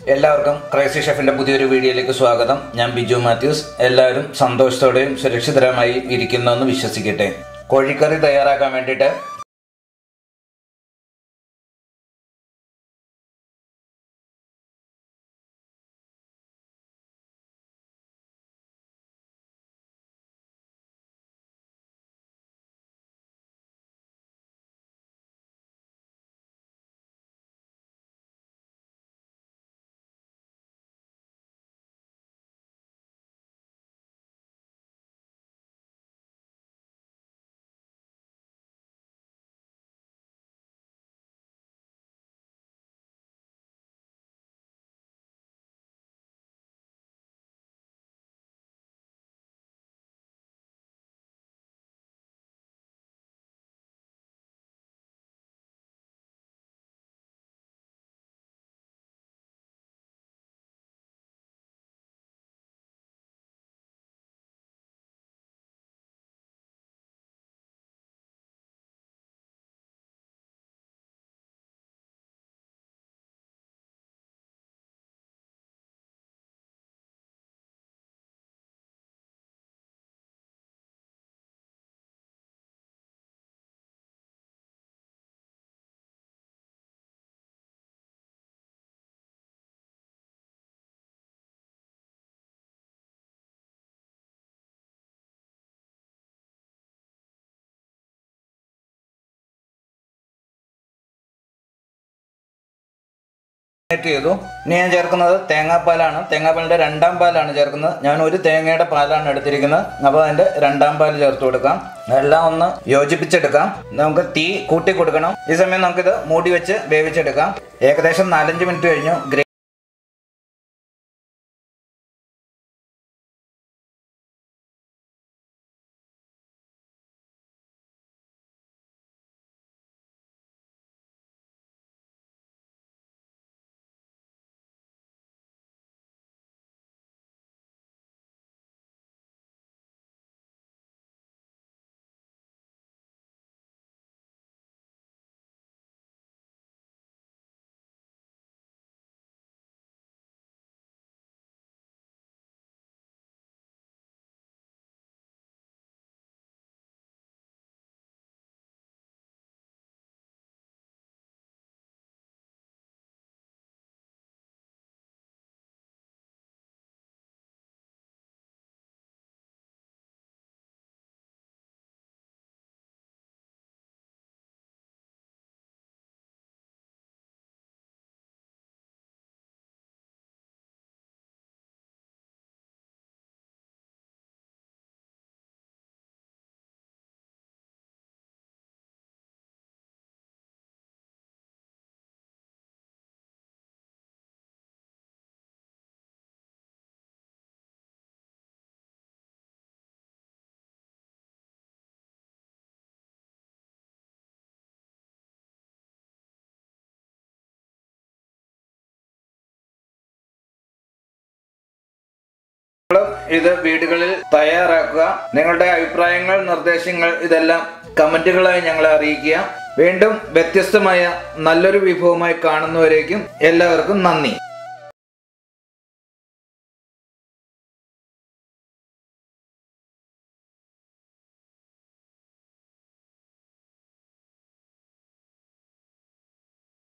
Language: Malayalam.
എല്ലാവർക്കും ക്രൈസി ഷെഫിന്റെ പുതിയൊരു വീഡിയോയിലേക്ക് സ്വാഗതം ഞാൻ ബിജു മാത്യൂസ് എല്ലാവരും സന്തോഷത്തോടെയും സുരക്ഷിതരമായി ഇരിക്കുന്നെന്ന് വിശ്വസിക്കട്ടെ കോഴിക്കറി തയ്യാറാക്കാൻ വേണ്ടിയിട്ട് മാരിനേറ്റ് ചെയ്തു ഇനി ഞാൻ ചേർക്കുന്നത് തേങ്ങാപ്പാലാണ് തേങ്ങാപ്പാലിന്റെ രണ്ടാം പാലാണ് ചേർക്കുന്നത് ഞാൻ ഒരു തേങ്ങയുടെ പാലാണ് എടുത്തിരിക്കുന്നത് അപ്പോൾ അതിന്റെ രണ്ടാം പാൽ ചേർത്ത് കൊടുക്കാം എല്ലാം ഒന്ന് യോജിപ്പിച്ചെടുക്കാം നമുക്ക് തീ കൂട്ടി കൊടുക്കണം ഈ സമയം നമുക്കിത് മൂടി വെച്ച് വേവിച്ചെടുക്കാം ഏകദേശം നാലഞ്ച് മിനിറ്റ് കഴിഞ്ഞു ഗ്രേ ഇത് വീടുകളിൽ തയ്യാറാക്കുക നിങ്ങളുടെ അഭിപ്രായങ്ങൾ നിർദ്ദേശങ്ങൾ ഇതെല്ലാം കമന്റുകളായി ഞങ്ങളെ അറിയിക്കുക വീണ്ടും വ്യത്യസ്തമായ നല്ലൊരു വിഭവമായി കാണുന്നവരേക്കും എല്ലാവർക്കും നന്ദി